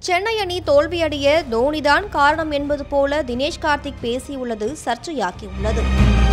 சென்னை அணி தோல்வியடைய தோனிதான் காரணம் என்பது போல தினேஷ் கார்த்திக் பேசியுள்ளது சர்ச்சையாக்கியுள்ளது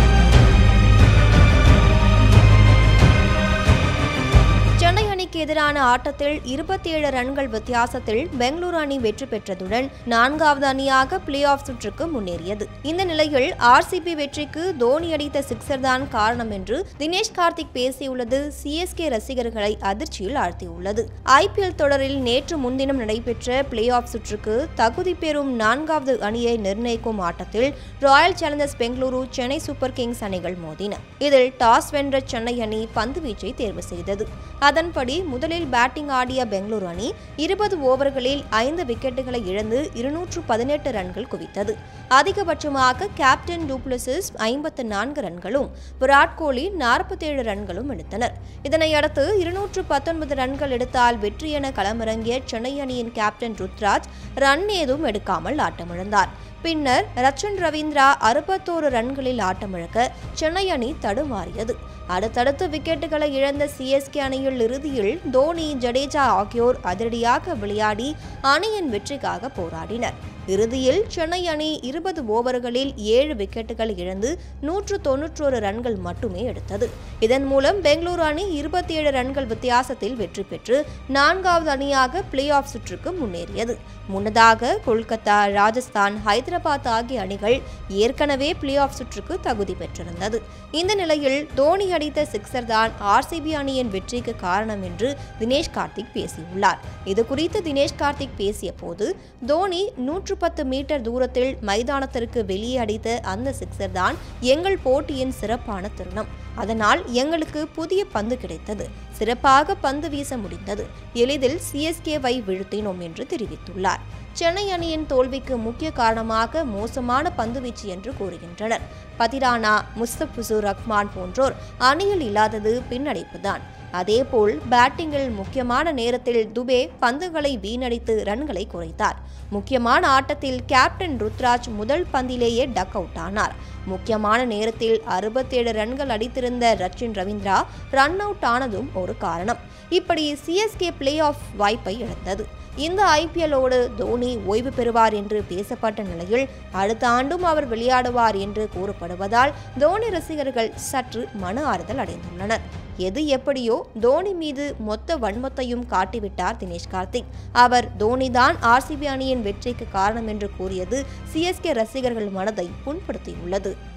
சென்னை அணிக்கு எதிரான ஆட்டத்தில் இருபத்தி ஏழு ரன்கள் வித்தியாசத்தில் பெங்களூரு அணி வெற்றி பெற்றதுடன் நான்காவது அணியாக பிளே ஆஃப் சுற்றுக்கு முன்னேறியது இந்த நிலையில் ஆர்சிபி வெற்றிக்கு தோனி அடித்த சிக்ஸர் தான் காரணம் என்று தினேஷ் கார்த்திக் பேசியுள்ளது சிஎஸ்கே ரசிகர்களை அதிர்ச்சியில் ஆழ்த்தியுள்ளது ஐபிஎல் தொடரில் நேற்று முன்தினம் நடைபெற்ற பிளே ஆஃப் சுற்றுக்கு தகுதி பெறும் நான்காவது அணியை நிர்ணயிக்கும் ஆட்டத்தில் Royal Challengers Bengaluru Chennai Super Kings அணிகள் மோதின இதில் டாஸ் வென்ற சென்னை அணி பந்து வீச்சை தேர்வு செய்தது அதன்படி முதலில் பேட்டிங் ஆடிய பெங்களூரு அணி இருபது ஓவர்களில் ஐந்து விக்கெட்டுகளை இழந்து இருநூற்று பதினெட்டு ரன்கள் குவித்தது அதிகபட்சமாக கேப்டன் டூப்ளசிஸ் ஐம்பத்து நான்கு ரன்களும் விராட் கோலி நாற்பத்தேழு ரன்களும் எடுத்தனர் இதனையடுத்து இருநூற்று பத்தொன்பது ரன்கள் எடுத்தால் வெற்றி என களமிறங்கிய சென்னை அணியின் கேப்டன் ருத்ராஜ் ரன் ஏதும் எடுக்காமல் ஆட்டமிழந்தார் பின்னர் ரச்சன் ரவீந்திரா அறுபத்தோரு ரன்களில் ஆட்டமிழக்க சென்னை அணி தடுமாறியது அடுத்தடுத்து விக்கெட்டுகளை இழந்த சிஎஸ்கே அணியில் இறுதியில் தோனி ஜடேஜா ஆகியோர் அதிரடியாக விளையாடி அணியின் வெற்றிக்காக போராடினர் இறுதியில் சென்னை அணி இருபது ஓவர்களில் ஏழு விக்கெட்டுகள் இழந்து நூற்று தொன்னூற்றோரு ரன்கள் மட்டுமே எடுத்தது இதன் மூலம் பெங்களூரு அணி இருபத்தி ஏழு ரன்கள் வித்தியாசத்தில் வெற்றி பெற்று நான்காவது அணியாக பிளே ஆஃப் சுற்றுக்கு முன்னேறியது முன்னதாக கொல்கத்தா ராஜஸ்தான் ஹைதராபாத் ஆகிய அணிகள் ஏற்கனவே பிளே ஆஃப் சுற்றுக்கு தகுதி பெற்றிருந்தது இந்த நிலையில் தோனி அடித்த சிக்ஸர் தான் ஆர்சிபி அணியின் வெற்றிக்கு காரணம் என்று தினேஷ் கார்த்திக் பேசியுள்ளார் இது குறித்து தினேஷ் கார்த்திக் பேசிய போது தோனி நூற்று பத்து மீட்டர் தூரத்தில் மைதானத்திற்கு வெளியே அடித்த அந்த சிக்ஸர் தான் எங்கள் போட்டியின் சிறப்பான தருணம் அதனால் எங்களுக்கு புதிய பந்து கிடைத்தது சிறப்பாக பந்து வீச முடிந்தது எளிதில் சிஎஸ்கேவை வீழ்த்தினோம் என்று தெரிவித்துள்ளார் சென்னை அணியின் தோல்விக்கு முக்கிய காரணமாக மோசமான பந்துவீச்சு என்று கூறுகின்றனர் பதிரானா முஸ்தபிசுர் ரஹ்மான் போன்றோர் அணியில் இல்லாதது பின்னடைப்புதான் அதேபோல் பேட்டிங்கில் முக்கியமான நேரத்தில் துபே பந்துகளை வீணடித்து ரன்களை குறைத்தார் முக்கியமான ஆட்டத்தில் கேப்டன் ருத்ராஜ் முதல் பந்திலேயே டக் அவுட் ஆனார் முக்கியமான நேரத்தில் அறுபத்தேழு ரன்கள் அடித்திருந்த ரச்சின் ரவீந்திரா ரன் அவுட் ஆனதும் ஒரு காரணம் இப்படி சிஎஸ்கே பிளே ஆஃப் வாய்ப்பை இழந்தது இந்த ஐபிஎல்லோடு தோனி ஓய்வு பெறுவார் என்று பேசப்பட்ட நிலையில் அடுத்த ஆண்டும் அவர் விளையாடுவார் என்று கூறப்படுவதால் தோனி ரசிகர்கள் சற்று மன ஆறுதல் அடைந்துள்ளனர் எது எப்படியோ தோனி மீது மொத்த வன்மத்தையும் காட்டிவிட்டார் தினேஷ் கார்த்திக் அவர் தோனிதான் ஆர்சிபி அணியின் வெற்றிக்கு காரணம் என்று கூறியது சிஎஸ்கே ரசிகர்கள் மனதை புண்படுத்தியுள்ளது